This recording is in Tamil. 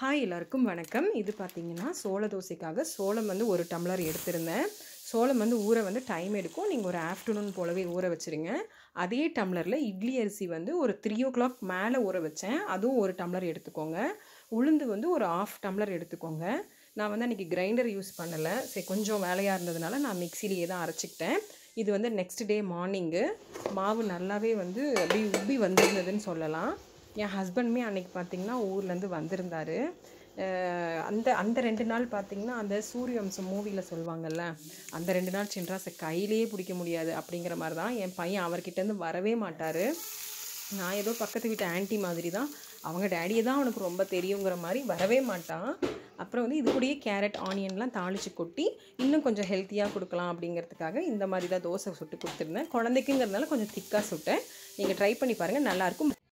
ஹாய் எல்லாருக்கும் வணக்கம் இது பார்த்தீங்கன்னா சோள தோசைக்காக சோளம் வந்து ஒரு டம்ளர் எடுத்திருந்தேன் சோளம் வந்து ஊற வந்து டைம் எடுக்கும் நீங்கள் ஒரு ஆஃப்டர்நூன் போலவே ஊற வச்சுருங்க அதே டம்ளரில் இட்லி அரிசி வந்து ஒரு த்ரீ ஓ கிளாக் மேலே ஊற வச்சேன் அதுவும் ஒரு டம்ளர் எடுத்துக்கோங்க உளுந்து வந்து ஒரு ஆஃப் டம்ளர் எடுத்துக்கோங்க நான் வந்து அன்றைக்கி கிரைண்டர் யூஸ் பண்ணலை சரி கொஞ்சம் வேலையாக இருந்ததுனால நான் மிக்சிலேயே தான் அரைச்சிக்கிட்டேன் இது வந்து நெக்ஸ்ட் டே மார்னிங்கு மாவு நல்லாவே வந்து அப்படியே உப்பி வந்திருந்ததுன்னு சொல்லலாம் என் ஹஸ்பண்டுமே அன்னைக்கு பார்த்தீங்கன்னா ஊர்லேருந்து வந்திருந்தார் அந்த அந்த ரெண்டு நாள் பார்த்தீங்கன்னா அந்த சூரிய வம்சம் மூவியில் சொல்லுவாங்கல்ல அந்த ரெண்டு நாள் சின்ராசை கையிலேயே பிடிக்க முடியாது அப்படிங்கிற மாதிரி தான் என் பையன் அவர்கிட்டேருந்து வரவே மாட்டார் நான் ஏதோ பக்கத்து வீட்டு ஆன்ட்டி மாதிரி தான் அவங்க டேடியை தான் அவனுக்கு ரொம்ப தெரியுங்கிற மாதிரி வரவே மாட்டான் அப்புறம் வந்து இது கூடயே கேரட் ஆனியன்லாம் தாளித்து கொட்டி இன்னும் கொஞ்சம் ஹெல்த்தியாக கொடுக்கலாம் அப்படிங்கிறதுக்காக இந்த மாதிரி தான் தோசை சுட்டு கொடுத்துருந்தேன் குழந்தைக்குங்கிறதுனால கொஞ்சம் திக்காக சுட்டேன் நீங்கள் ட்ரை பண்ணி பாருங்கள் நல்லாயிருக்கும்